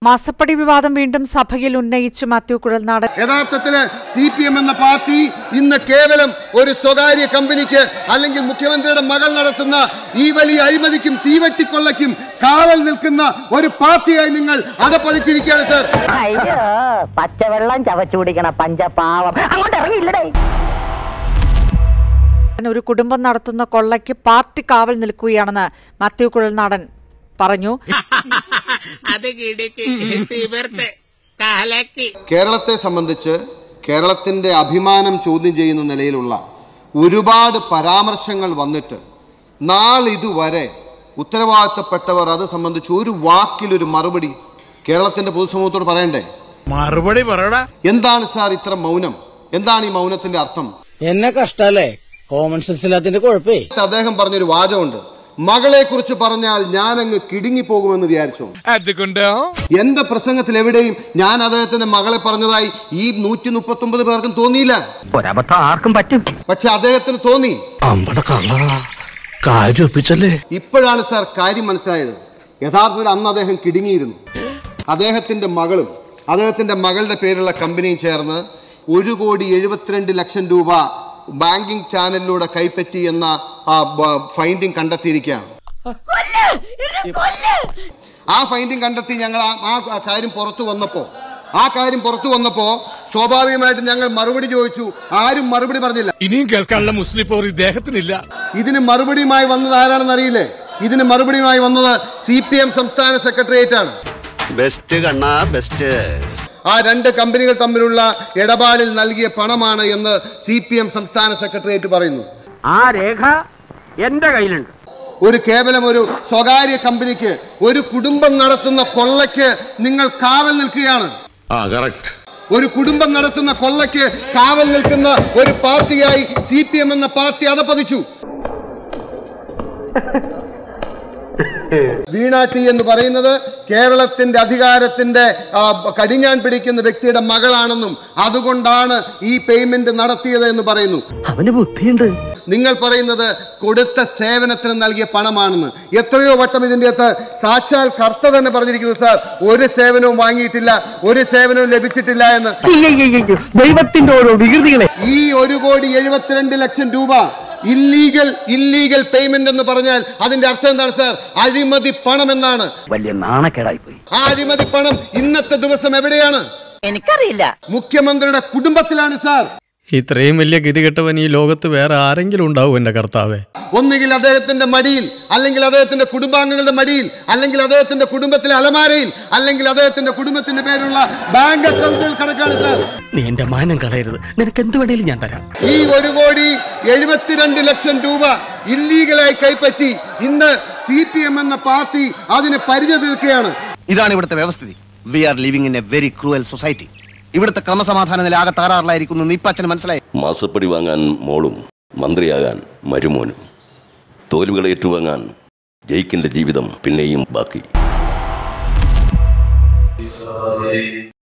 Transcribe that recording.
മാസപ്പടി വിവാദം വീണ്ടും സഭയിൽ ഉന്നയിച്ച് മാത്യു കുഴൽനാടൻ യഥാർത്ഥത്തില് സി പി എം എന്ന പാർട്ടി ഇന്ന് കേവലം ഒരു സ്വകാര്യ കമ്പനിക്ക് അല്ലെങ്കിൽ മുഖ്യമന്ത്രിയുടെ മകൾ നടത്തുന്ന ഈ വലിയ അഴിമതിക്കും തീവെട്ടിക്കൊള്ളയ്ക്കും കാവൽ നിൽക്കുന്ന ഒരു പാർട്ടിയായി നിങ്ങൾ അതപ്പതിച്ചിരിക്കുകയാണ് സർ അയ്യോ പച്ചവെള്ളം ചവച്ചു കുടിക്കണ പഞ്ചപാവം അങ്ങോട്ട് ഇറങ്ങിയില്ലടേ ഒരു കുടുംബം നടത്തുന്ന കൊള്ളയ്ക്ക് പാർട്ടി കാവൽ നിൽക്കുകയാണെന്ന് മാത്യു കുഴൽനാടൻ പറഞ്ഞു അത് കിടക്ക് തീവർത്ത് കാലക്ക് കേരളത്തെ സംബന്ധിച്ച് കേരളത്തിന്റെ അഭിമാനം ചോദ്യം ചെയ്യുന്ന നിലയിലുള്ള ഒരുപാട് പരാമർശങ്ങൾ വന്നിട്ട് നാളിതുവരെ ഉത്തരവാദിത്തപ്പെട്ടവർ അത് സംബന്ധിച്ച് ഒരു വാക്കിലൊരു മറുപടി കേരളത്തിന്റെ പൊതുസമൂഹത്തോട് പറയണ്ടേ മറുപടി പറയടാ എന്താണ് സാർ ഇത്ര മൗനം എന്താണ് ഈ മൗനത്തിന്റെ അർത്ഥം എന്നെ കഷ്ടല്ലേ കോമൺ സെൻസ് ഇല്ലാത്തിന്റെ കുഴപ്പേ അദ്ദേഹം പറഞ്ഞൊരു വാചകമുണ്ട് മകളെ കുറിച്ച് പറഞ്ഞാൽ ഞാനങ്ങ് കിടുങ്ങിപ്പോകുമെന്ന് വിചാരിച്ചു അതുകൊണ്ടോ എന്റെ പ്രസംഗത്തിൽ എവിടെയും ഞാൻ അദ്ദേഹത്തിന്റെ മകളെ പറഞ്ഞതായി ഈ നൂറ്റി മുപ്പത്തി ഒമ്പത് പേർക്കും തോന്നിയില്ല ഒരബദ്ധം ആർക്കും പറ്റും പക്ഷെ അദ്ദേഹത്തിന് തോന്നി അമ്പട കള്ള കാര്യം ഒപ്പിച്ചല്ലേ ഇപ്പോഴാണ് സാർ കാര്യം മനസ്സിലായത് യഥാർത്ഥത്തിൽ അന്ന് അദ്ദേഹം കിടുങ്ങിയിരുന്നു അദ്ദേഹത്തിന്റെ മകളും അദ്ദേഹത്തിന്റെ മകളുടെ പേരുള്ള കമ്പനിയും ചേർന്ന് ഒരു കോടി എഴുപത്തിരണ്ട് ലക്ഷം രൂപ ബാങ്കിംഗ് ചാനലിലൂടെ കൈപ്പറ്റി എന്ന ഫൈൻഡിങ് കണ്ടെത്തിയിരിക്കുകയാണ് ആ ഫൈൻഡിങ് കണ്ടെത്തി ഞങ്ങൾ ആ- ആ കാര്യം പുറത്തു വന്നപ്പോൾ ആ കാര്യം പുറത്തു വന്നപ്പോൾ സ്വാഭാവികമായിട്ടും ഞങ്ങൾ മറുപടി ചോദിച്ചു ആരും മറുപടി പറഞ്ഞില്ല ഇനിയും കേൾക്കാനുള്ള മുസ്ലിം പോർ ഇദ്ദേഹത്തിനില്ല ഇതിന് മറുപടിയുമായി വന്നത് ആരാണെന്ന് അറിയില്ലേ ഇതിന് മറുപടിയുമായി വന്നത് സി പി എം സംസ്ഥാന സെക്രട്ടേറിയറ്റ് ആണ് ബെസ്റ്റ് കണ്ണാ ബെസ്റ്റ് ആ രണ്ട് കമ്പനികൾ തമ്മിലുള്ള ഇടപാടിൽ നൽകിയ പണമാണ് എന്ന് സി പി എം സംസ്ഥാന സെക്രട്ടേറിയറ്റ് പറയുന്നു ആ രേഖ എന്റെ കയ്യിലുണ്ട് ഒരു കേവലം ഒരു സ്വകാര്യ കമ്പനിക്ക് ഒരു കുടുംബം നടത്തുന്ന കൊള്ളയ്ക്ക് നിങ്ങൾ കാവൽ നിൽക്കുകയാണ് ആ കറക്റ്റ് ഒരു കുടുംബം നടത്തുന്ന കൊള്ളയ്ക്ക് കാവൽ നിൽക്കുന്ന ഒരു പാർട്ടിയായി സി പി എം എന്ന പാർട്ടി അതപ്പതിച്ചു വീണ ടി എന്ന് പറയുന്നത് കേരളത്തിന്റെ അധികാരത്തിന്റെ ആ, കടിഞ്ഞാൻ പിടിക്കുന്ന വ്യക്തിയുടെ മകളാണെന്നും അതുകൊണ്ടാണ് ഈ പേയ്മെന്റ് നടത്തിയത് എന്ന് പറയുന്നു അവന് ബുദ്ധിയുണ്ട് നിങ്ങൾ പറയുന്നത് കൊടുത്ത സേവനത്തിന് നൽകിയ പണമാണെന്ന് എത്രയോ വട്ടം ഇതിന്റെ അകത്ത് സാക്ഷാൽ കർത്ത തന്നെ പറഞ്ഞിരിക്കുന്നു സാർ ഒരു സേവനവും വാങ്ങിയിട്ടില്ല ഒരു സേവനവും ലഭിച്ചിട്ടില്ല എന്ന് ദൈവത്തിന്റെ ഓരോ വികൃതികളെ ഈ ഒരു കോടി എഴുപത്തിരണ്ട് ലക്ഷം രൂപ ഇല്ലീഗൽ ഇല്ലീഗൽ പേയ്മെന്റ് എന്ന് പറഞ്ഞാൽ അതിന്റെ അർത്ഥം എന്താണ് സാർ അഴിമതി പണം എന്നാണ് വലിയ നാണക്കേടായി പോയി ആ അഴിമതി പണം ഇന്നത്തെ ദിവസം എവിടെയാണ് എനിക്കറിയില്ല മുഖ്യമന്ത്രിയുടെ കുടുംബത്തിലാണ് സാർ ഇത്രയും വലിയ ഗതികെട്ടവൻ ഈ ലോകത്ത് വേറെ ആരെങ്കിലും ഉണ്ടാവും എന്റെ കർത്താവേ ഒന്നുകിൽ അദ്ദേഹത്തിന്റെ മടിയിൽ അല്ലെങ്കിൽ അദ്ദേഹത്തിന്റെ കുടുംബാംഗങ്ങളുടെ മടിയിൽ അല്ലെങ്കിൽ അദ്ദേഹത്തിന്റെ കുടുംബത്തിലെ അലമാരയിൽ അല്ലെങ്കിൽ അദ്ദേഹത്തിന്റെ കുടുംബത്തിന്റെ പേരുള്ള ബാങ്ക് അക്കൗണ്ടിൽ കിടക്കാണ് സാർ നീ എന്റെ മാനം കളയരുത് നിനക്ക് എന്ത് വേണേലും ഞാൻ തരാം ഈ ഒരു കോടി എഴുപത്തിരണ്ട് ലക്ഷം രൂപ ഇല്ലീഗലായി കൈപ്പറ്റി ഇന്ന് സി പി എം എന്ന പാർട്ടി അതിന് പരിചയ തീർക്കുകയാണ് ഇതാണ് ഇവിടുത്തെ വ്യവസ്ഥിതി we are living in a very cruel society ഇവിടുത്തെ ക്രമസമാധാന നില ആകെ താറാറിലായിരിക്കുന്നു എന്ന് ഇപ്പച്ചന് മനസ്സിലായി മാസപ്പടി വാങ്ങാൻ മോളും മന്ത്രിയാകാൻ മരുമോനും തോൽവികൾ ഏറ്റുവാങ്ങാൻ ജയിക്കിന്റെ ജീവിതം പിന്നെയും ബാക്കി